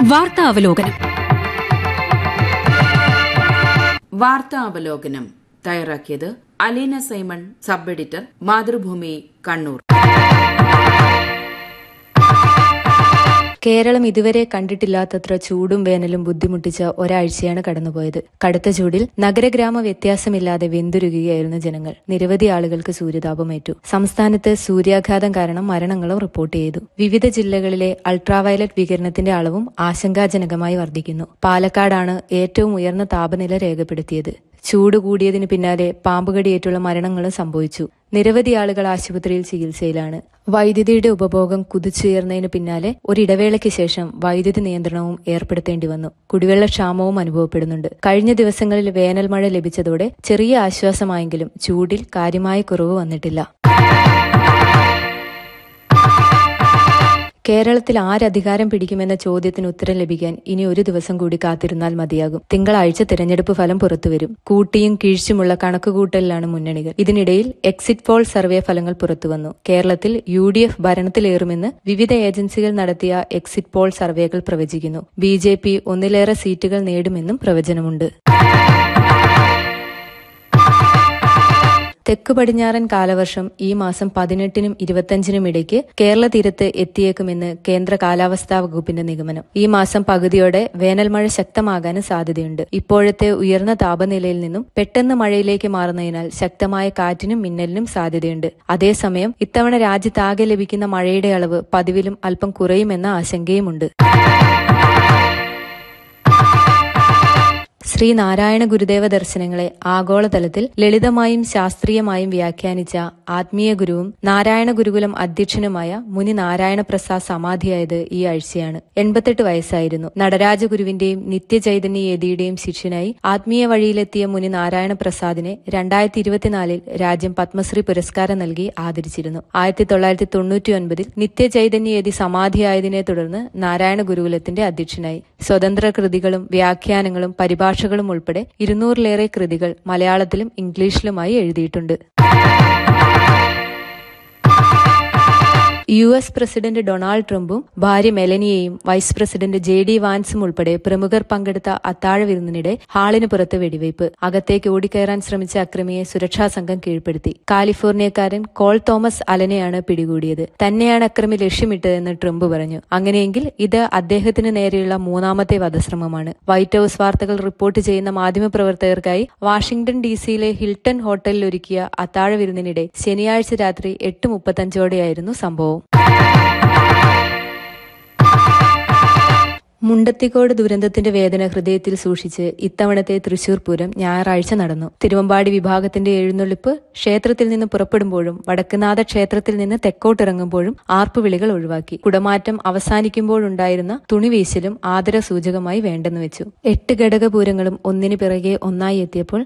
വാർത്താ അവലോകനം വാർത്താ അവലോകനം തയ്യാറാക്കിയത് അലീന സൈമൺ സബ് എഡിറ്റർ മാതൃഭൂമി കണ്ണൂർ കേരളം ഇതുവരെ കണ്ടിട്ടില്ലാത്തത്ര ചൂടും വേനലും ബുദ്ധിമുട്ടിച്ച ഒരാഴ്ചയാണ് കടന്നുപോയത് കടുത്ത ചൂടിൽ നഗരഗ്രാമ വ്യത്യാസമില്ലാതെ വെന്തുരുകയായിരുന്നു ജനങ്ങൾ നിരവധി ആളുകൾക്ക് സൂര്യതാപമേറ്റു സംസ്ഥാനത്ത് സൂര്യാഘാതം കാരണം മരണങ്ങളും റിപ്പോർട്ട് ചെയ്തു വിവിധ ജില്ലകളിലെ അൾട്രാവയലറ്റ് വികിരണത്തിന്റെ അളവും ആശങ്കാജനകമായി വർദ്ധിക്കുന്നു പാലക്കാടാണ് ഏറ്റവും ഉയർന്ന താപനില രേഖപ്പെടുത്തിയത് ചൂട് കൂടിയതിന് പിന്നാലെ പാമ്പുകടിയേറ്റുള്ള മരണങ്ങളും സംഭവിച്ചു നിരവധി ആളുകൾ ആശുപത്രിയിൽ ചികിത്സയിലാണ് വൈദ്യുതിയുടെ ഉപഭോഗം കുതിച്ചുയർന്നതിന് പിന്നാലെ ഒരിടവേളയ്ക്ക് ശേഷം വൈദ്യുതി നിയന്ത്രണവും ഏർപ്പെടുത്തേണ്ടി വന്നു കുടിവെള്ളക്ഷാമവും അനുഭവപ്പെടുന്നുണ്ട് കഴിഞ്ഞ ദിവസങ്ങളിൽ വേനൽ മഴ ലഭിച്ചതോടെ ചെറിയ ആശ്വാസമായെങ്കിലും ചൂടിൽ കാര്യമായ കുറവ് വന്നിട്ടില്ല കേരളത്തിൽ ആരധികാരം പിടിക്കുമെന്ന ചോദ്യത്തിന് ഉത്തരം ലഭിക്കാൻ ഇനി ഒരു ദിവസം കൂടി കാത്തിരുന്നാൽ മതിയാകും തിങ്കളാഴ്ച തെരഞ്ഞെടുപ്പ് ഫലം പുറത്തുവരും കൂട്ടിയും കീഴ്ച്ചുമുള്ള കണക്കുകൂട്ടലിലാണ് മുന്നണികൾ ഇതിനിടയിൽ എക്സിറ്റ് പോൾ സർവേ ഫലങ്ങൾ പുറത്തുവന്നു കേരളത്തിൽ യു ഡി എഫ് ഭരണത്തിലേറുമെന്ന് വിവിധ ഏജൻസികൾ നടത്തിയ എക്സിറ്റ് പോൾ സർവേകൾ പ്രവചിക്കുന്നു ബി ജെ പി ഒന്നിലേറെ സീറ്റുകൾ നേടുമെന്നും പ്രവചനമുണ്ട് തെക്ക് പടിഞ്ഞാറൻ കാലവർഷം ഈ മാസം പതിനെട്ടിനും ഇരുപത്തിയഞ്ചിനും ഇടയ്ക്ക് കേരള തീരത്ത് എത്തിയേക്കുമെന്ന് കേന്ദ്ര കാലാവസ്ഥാ വകുപ്പിന്റെ നിഗമനം ഈ മാസം പകുതിയോടെ വേനൽ മഴ ശക്തമാകാനും സാധ്യതയുണ്ട് ഇപ്പോഴത്തെ ഉയർന്ന താപനിലയിൽ നിന്നും പെട്ടെന്ന് മഴയിലേക്ക് മാറുന്നതിനാൽ ശക്തമായ കാറ്റിനും മിന്നലിനും സാധ്യതയുണ്ട് അതേസമയം ഇത്തവണ രാജ്യത്താകെ ലഭിക്കുന്ന മഴയുടെ അളവ് പതിവിലും അല്പം കുറയുമെന്ന ആശങ്കയുമുണ്ട് ശ്രീ നാരായണ ഗുരുദേവ ദർശനങ്ങളെ ആഗോളതലത്തിൽ ലളിതമായും ശാസ്ത്രീയമായും വ്യാഖ്യാനിച്ച ആത്മീയ ഗുരുവും നാരായണ ഗുരുകുലം അധ്യക്ഷനുമായ മുനി നാരായണ പ്രസാദ് സമാധിയായത് ഈ ആഴ്ചയാണ് എൺപത്തെട്ട് വയസ്സായിരുന്നു നടരാജ ഗുരുവിന്റെയും നിത്യചൈതന്യ യതിയുടെയും ശിഷ്യനായി ആത്മീയ വഴിയിലെത്തിയ മുനി നാരായണ പ്രസാദിനെ രണ്ടായിരത്തി ഇരുപത്തിനാലിൽ രാജ്യം പത്മശ്രീ പുരസ്കാരം നൽകി ആദരിച്ചിരുന്നു ആയിരത്തി തൊള്ളായിരത്തി തൊണ്ണൂറ്റി ഒൻപതിൽ നിത്യചൈതന്യ യതി സമാധിയായതിനെ തുടർന്ന് നാരായണ ഗുരുകുലത്തിന്റെ അധ്യക്ഷനായി സ്വതന്ത്ര കൃതികളും വ്യാഖ്യാനങ്ങളും പരിഭാഷകളും ഉൾപ്പെടെ ഇരുന്നൂറിലേറെ കൃതികൾ മലയാളത്തിലും ഇംഗ്ലീഷിലുമായി എഴുതിയിട്ടുണ്ട് യു എസ് പ്രസിഡന്റ് ഡൊണാൾഡ് ട്രംപും ഭാര്യ മെലനിയെയും വൈസ് പ്രസിഡന്റ് ജെ ഡി വാൻസും ഉൾപ്പെടെ പ്രമുഖർ പങ്കെടുത്ത അത്താഴ വിരുന്നിനിടെ ഹാളിന് പുറത്ത് വെടിവയ്പ് അകത്തേക്ക് ഓടിക്കയറാൻ ശ്രമിച്ച അക്രമിയെ സുരക്ഷാ സംഘം കീഴ്പ്പെടുത്തി കാലിഫോർണിയക്കാരൻ കോൾ തോമസ് അലനെയാണ് പിടികൂടിയത് തന്നെയാണ് അക്രമി ലക്ഷ്യമിട്ടതെന്ന് ട്രംപ് പറഞ്ഞു അങ്ങനെയെങ്കിൽ ഇത് അദ്ദേഹത്തിന് നേരെയുള്ള മൂന്നാമത്തെ വധശ്രമമാണ് വൈറ്റ് ഹൌസ് വാർത്തകൾ റിപ്പോർട്ട് ചെയ്യുന്ന മാധ്യമപ്രവർത്തകർക്കായി വാഷിംഗ്ടൺ ഡി സിയിലെ ഹിൽട്ടൺ ഹോട്ടലിൽ ഒരുക്കിയ അത്താഴ വിരുന്നിനിടെ ശനിയാഴ്ച രാത്രി എട്ട് മുപ്പത്തഞ്ചോടെയായിരുന്നു സംഭവം മുണ്ടത്തിക്കോട് ദുരന്തത്തിന്റെ വേദന ഹൃദയത്തിൽ സൂക്ഷിച്ച് ഇത്തവണത്തെ തൃശൂർ പൂരം ഞായറാഴ്ച നടന്നു തിരുവമ്പാടി വിഭാഗത്തിന്റെ എഴുന്നള്ളിപ്പ് ക്ഷേത്രത്തിൽ നിന്ന് പുറപ്പെടുമ്പോഴും വടക്കുനാഥ ക്ഷേത്രത്തിൽ നിന്ന് തെക്കോട്ടിറങ്ങുമ്പോഴും ആർപ്പുവിളികൾ ഒഴിവാക്കി കുടമാറ്റം അവസാനിക്കുമ്പോഴുണ്ടായിരുന്ന തുണിവീശലും ആദരസൂചകമായി വേണ്ടെന്ന് വെച്ചു എട്ട് ഘടകപൂരങ്ങളും ഒന്നിനു പിറകെ ഒന്നായി എത്തിയപ്പോൾ